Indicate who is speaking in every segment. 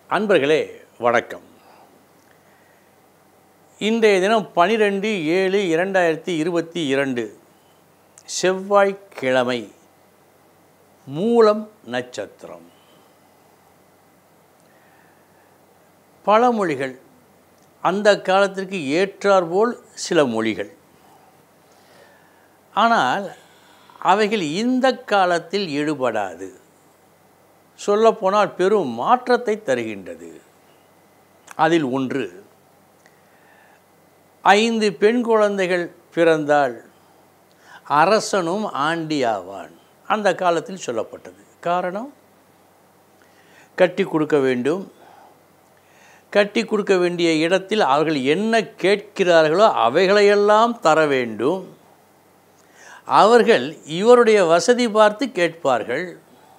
Speaker 1: அன்பர்களே வணக்கம் இன்றைய தினம் பனிரெண்டு ஏழு இரண்டாயிரத்தி இருபத்தி இரண்டு செவ்வாய்க்கிழமை மூலம் நட்சத்திரம் பழமொழிகள் அந்த காலத்திற்கு ஏற்றாற்போல் சில மொழிகள் ஆனால் அவைகள் இந்த காலத்தில் ஈடுபடாது சொல்லப்போனால் பெரும் மாற்றத்தை தருகின்றது அதில் ஒன்று ஐந்து பெண் குழந்தைகள் பிறந்தால் அரசனும் ஆண்டியாவான் அந்த காலத்தில் சொல்லப்பட்டது காரணம் கட்டி கொடுக்க வேண்டும் கட்டி கொடுக்க வேண்டிய இடத்தில் அவர்கள் என்ன கேட்கிறார்களோ அவைகளையெல்லாம் தர வேண்டும் அவர்கள் இவருடைய வசதி பார்த்து கேட்பார்கள்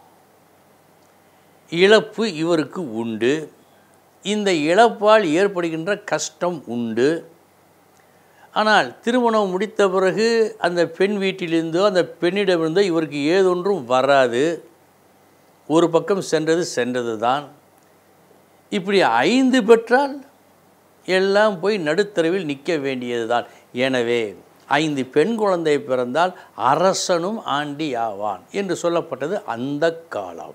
Speaker 1: இழப்பு இவருக்கு உண்டு இந்த இழப்பால் ஏற்படுகின்ற கஷ்டம் உண்டு ஆனால் திருமணம் முடித்த பிறகு அந்த பெண் வீட்டிலிருந்தோ அந்த பெண்ணிடமிருந்தோ இவருக்கு ஏதொன்றும் வராது ஒரு பக்கம் சென்றது சென்றது தான் இப்படி ஐந்து பெற்றால் எல்லாம் போய் நடுத்தரவில் நிற்க வேண்டியது தான் எனவே ஐந்து பெண் குழந்தை பிறந்தால் அரசனும் ஆண்டி ஆவான் என்று சொல்லப்பட்டது அந்த காலம்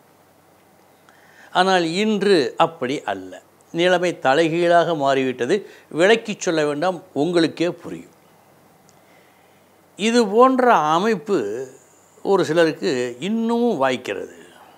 Speaker 1: ஆனால் இன்று அப்படி அல்ல நிலைமை தலைகீழாக மாறிவிட்டது விளக்கிச் சொல்ல வேண்டாம் உங்களுக்கே புரியும் இது போன்ற அமைப்பு ஒரு சிலருக்கு இன்னமும் வாய்க்கிறது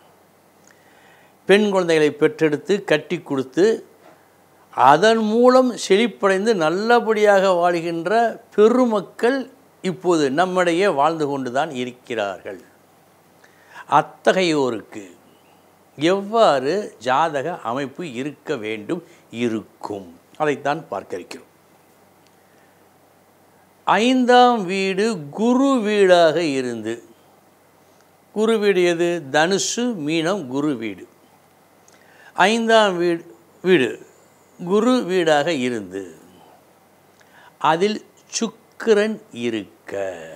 Speaker 1: பெண் குழந்தைகளை பெற்றெடுத்து கட்டி கொடுத்து அதன் மூலம் செழிப்படைந்து நல்லபடியாக வாழ்கின்ற பெருமக்கள் இப்போது நம்மிடையே வாழ்ந்து கொண்டு தான் இருக்கிறார்கள் அத்தகையோருக்கு எவ்வாறு ஜாதக அமைப்பு இருக்க வேண்டும் இருக்கும் அதைத்தான் பார்க்க இருக்கிறோம் ஐந்தாம் வீடு குரு வீடாக இருந்து குரு வீடு எது தனுசு மீனம் குரு வீடு ஐந்தாம் வீடு வீடு குரு வீடாக இருந்து அதில் சுக்கிரன் இருக்க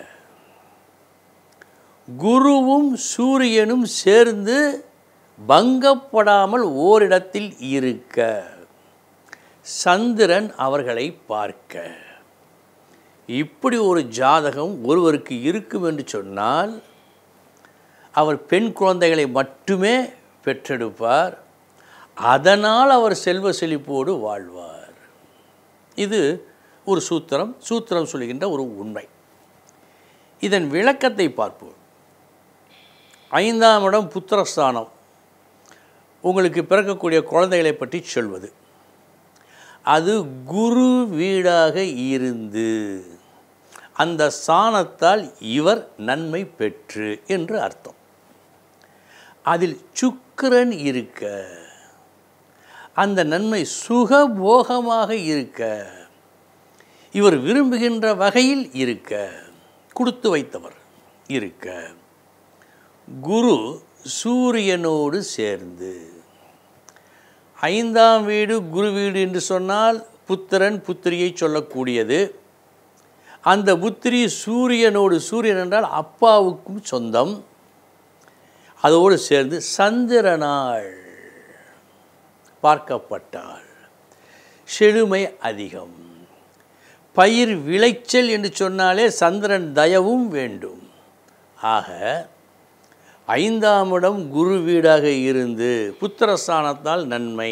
Speaker 1: குருவும் சூரியனும் சேர்ந்து பங்கப்படாமல் ஓரிடத்தில் இருக்க சந்திரன் அவர்களை பார்க்க இப்படி ஒரு ஜாதகம் ஒருவருக்கு இருக்கும் என்று சொன்னால் அவர் பெண் குழந்தைகளை மட்டுமே பெற்றெடுப்பார் அதனால் அவர் செல்வ செழிப்போடு வாழ்வார் இது ஒரு சூத்திரம் சூத்திரம் சொல்கின்ற ஒரு உண்மை இதன் விளக்கத்தை பார்ப்போம் ஐந்தாம் இடம் புத்திரஸ்தானம் உங்களுக்கு பிறக்கக்கூடிய குழந்தைகளை பற்றி சொல்வது அது குரு வீடாக இருந்து அந்த சாணத்தால் இவர் நன்மை பெற்று என்று அர்த்தம் அதில் சுக்கிரன் இருக்க அந்த நன்மை சுகபோகமாக இருக்க இவர் விரும்புகின்ற வகையில் இருக்க கொடுத்து வைத்தவர் இருக்க குரு சூரியனோடு சேர்ந்து ஐந்தாம் வீடு குரு வீடு என்று சொன்னால் புத்திரன் புத்திரியை சொல்லக்கூடியது அந்த புத்திரி சூரியனோடு சூரியன் என்றால் அப்பாவுக்கும் சொந்தம் அதோடு சேர்ந்து சந்திரனாள் பார்க்கப்பட்டால் செழுமை அதிகம் பயிர் விளைச்சல் என்று சொன்னாலே சந்திரன் தயவும் வேண்டும் ஆக ஐந்தாம் இடம் குரு வீடாக இருந்து புத்திரஸ்தானத்தால் நன்மை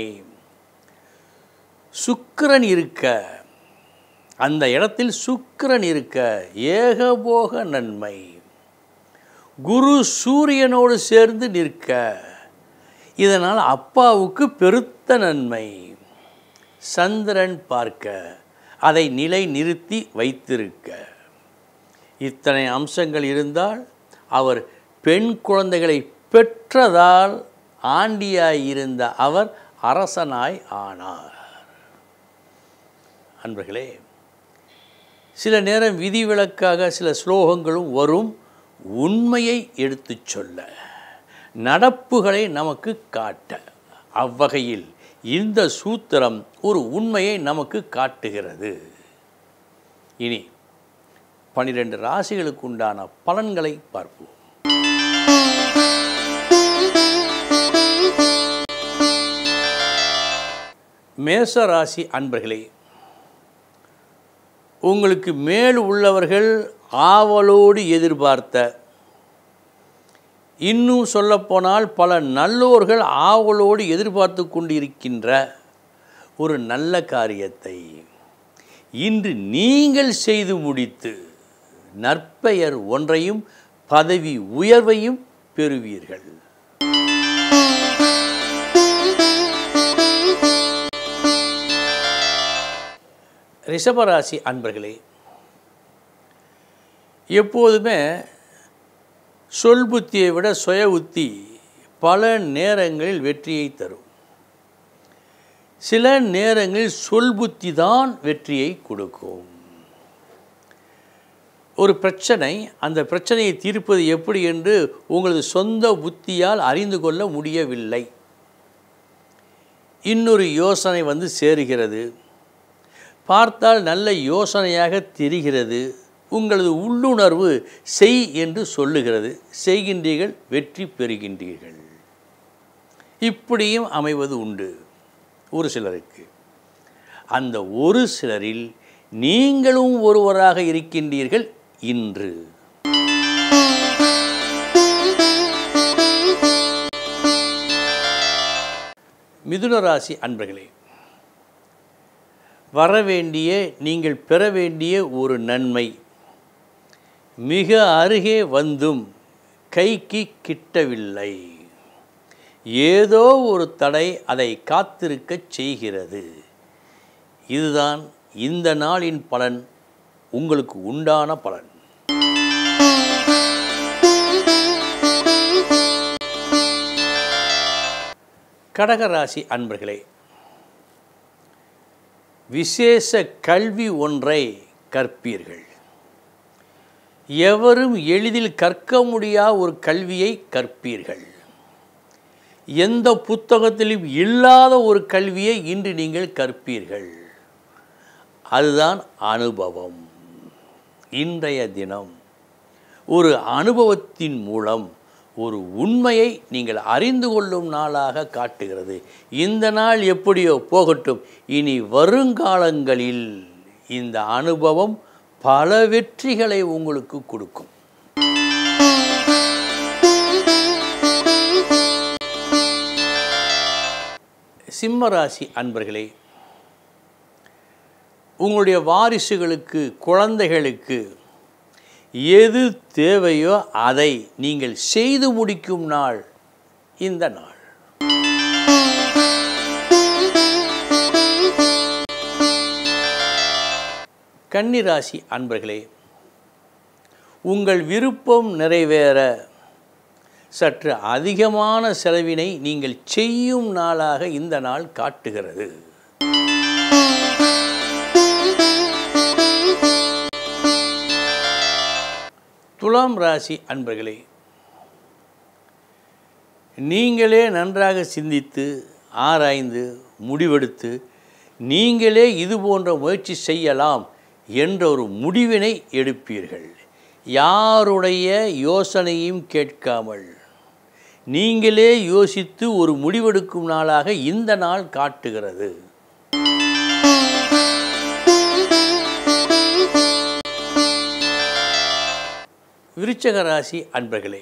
Speaker 1: சுக்கிரன் இருக்க அந்த இடத்தில் சுக்கிரன் இருக்க ஏகபோக நன்மை குரு சூரியனோடு சேர்ந்து நிற்க இதனால் அப்பாவுக்கு பெருத்த நன்மை சந்திரன் பார்க்க அதை நிலை நிறுத்தி வைத்திருக்க இத்தனை அம்சங்கள் இருந்தால் அவர் பெண் குழந்தைகளை பெற்றதால் ஆண்டியாய் இருந்த அவர் அரசனாய் ஆனார் அன்பர்களே சில நேரம் விதிவிலக்காக சில ஸ்லோகங்களும் வரும் உண்மையை எடுத்துச் சொல்ல நடப்புகளை நமக்கு காட்ட அவ்வகையில் இந்த சூத்திரம் ஒரு உண்மையை நமக்கு காட்டுகிறது இனி பனிரெண்டு ராசிகளுக்கு உண்டான பலன்களை பார்ப்போம் மேச ராசி அன்பர்களே உங்களுக்கு மேல் உள்ளவர்கள் ஆவலோடு எதிர்பார்த்த இன்னும் சொல்லப்போனால் பல நல்லோர்கள் ஆவலோடு எதிர்பார்த்து கொண்டிருக்கின்ற ஒரு நல்ல காரியத்தை இன்று நீங்கள் செய்து முடித்து நற்பெயர் ஒன்றையும் பதவி உயர்வையும் பெறுவீர்கள் ரிஷபராசி அன்பர்களே எப்போதுமே சொல் புத்தியை விட சுய உத்தி பல நேரங்களில் வெற்றியை தரும் சில நேரங்களில் சொல் புத்தி தான் வெற்றியை கொடுக்கும் ஒரு பிரச்சனை அந்த பிரச்சனையை தீர்ப்பது எப்படி என்று உங்களது சொந்த புத்தியால் அறிந்து கொள்ள முடியவில்லை இன்னொரு யோசனை வந்து சேருகிறது பார்த்தால் நல்ல யோசனையாக தெரிகிறது உங்களது உள்ளுணர்வு செய் என்று சொல்லுகிறது செய்கின்றீர்கள் வெற்றி பெறுகின்றீர்கள் இப்படியும் அமைவது உண்டு ஒரு சிலருக்கு அந்த ஒரு சிலரில் நீங்களும் ஒருவராக இருக்கின்றீர்கள் இன்று மிதுன ராசி அன்பர்களே வரவேண்டிய நீங்கள் பெற வேண்டிய ஒரு நன்மை மிக அருகே வந்தும் கைக்கு கிட்டவில்லை ஏதோ ஒரு தடை அதை காத்திருக்கச் செய்கிறது இதுதான் இந்த நாளின் பலன் உங்களுக்கு உண்டான பலன் கடகராசி அன்பர்களே விசேஷ கல்வி ஒன்றை கற்பீர்கள் எவரும் எளிதில் கற்க முடியாத ஒரு கல்வியை கற்பீர்கள் எந்த புத்தகத்திலும் இல்லாத ஒரு கல்வியை இன்று நீங்கள் கற்பீர்கள் அதுதான் அனுபவம் இன்றைய தினம் ஒரு அனுபவத்தின் மூலம் ஒரு உண்மையை நீங்கள் அறிந்து கொள்ளும் நாளாக காட்டுகிறது இந்த நாள் எப்படியோ போகட்டும் இனி வருங்காலங்களில் இந்த அனுபவம் பல வெற்றிகளை உங்களுக்கு கொடுக்கும் சிம்மராசி அன்பர்களே உங்களுடைய வாரிசுகளுக்கு குழந்தைகளுக்கு எது தேவையோ அதை நீங்கள் செய்து முடிக்கும் நாள் இந்த நாள் கன்னிராசி அன்பர்களே உங்கள் விருப்பம் நிறைவேற சற்று அதிகமான செலவினை நீங்கள் செய்யும் நாளாக இந்த நாள் காட்டுகிறது துலாம் ராசி அன்பர்களே நீங்களே நன்றாக சிந்தித்து ஆராய்ந்து முடிவெடுத்து நீங்களே இது போன்ற முயற்சி செய்யலாம் என்ற ஒரு முடிவினை எடுப்பீர்கள் யாருடைய யோசனையும் கேட்காமல் நீங்களே யோசித்து ஒரு முடிவெடுக்கும் நாளாக இந்த நாள் காட்டுகிறது விருச்சக ராசி அன்பர்களே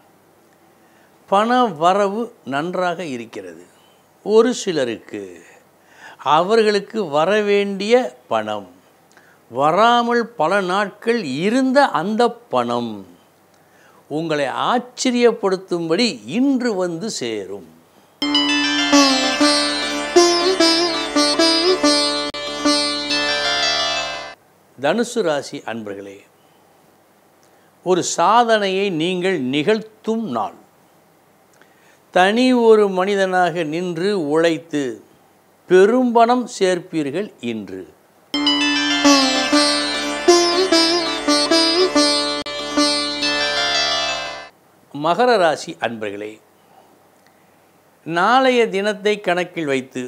Speaker 1: பண வரவு நன்றாக இருக்கிறது ஒரு சிலருக்கு அவர்களுக்கு வரவேண்டிய பணம் வராமல் பல நாட்கள் இருந்த அந்த பணம் உங்களை ஆச்சரியப்படுத்தும்படி இன்று வந்து சேரும் தனுசு ராசி அன்பர்களே ஒரு சாதனையை நீங்கள் நிகழ்த்தும் நாள் தனி ஒரு மனிதனாக நின்று உழைத்து பெரும்பணம் சேர்ப்பீர்கள் இன்று மகர ராசி அன்பர்களே நாளைய தினத்தை கணக்கில் வைத்து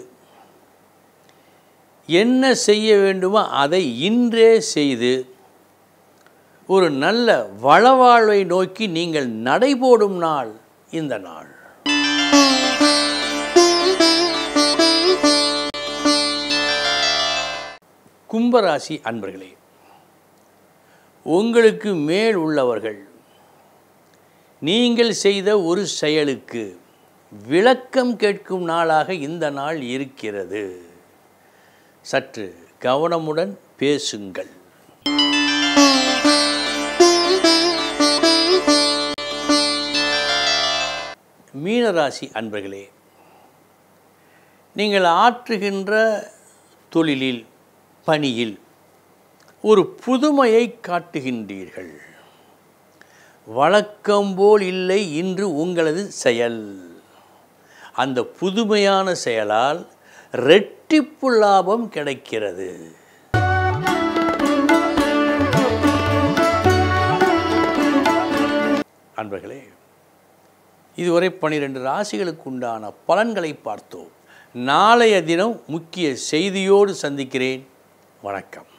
Speaker 1: என்ன செய்ய வேண்டுமோ அதை இன்றே செய்து ஒரு நல்ல வளவாழ்வை நோக்கி நீங்கள் நடைபோடும் நாள் இந்த நாள் கும்பராசி அன்பர்களே உங்களுக்கு மேல் உள்ளவர்கள் நீங்கள் செய்த ஒரு செயலுக்கு விளக்கம் கேட்கும் நாளாக இந்த நாள் இருக்கிறது சற்று கவனமுடன் பேசுங்கள் மீனராசி அன்பர்களே நீங்கள் ஆற்றுகின்ற தொழிலில் பணியில் ஒரு புதுமையை காட்டுகின்றீர்கள் வழக்கம்போல் இல்லை இன்று உங்களது செயல் அந்த புதுமையான செயலால் ரெட்டிப்பு லாபம் கிடைக்கிறது அன்பர்களே இதுவரை பனிரெண்டு ராசிகளுக்கு உண்டான பலன்களை பார்த்தோம் நாளைய தினம் முக்கிய செய்தியோடு சந்திக்கிறேன் வணக்கம்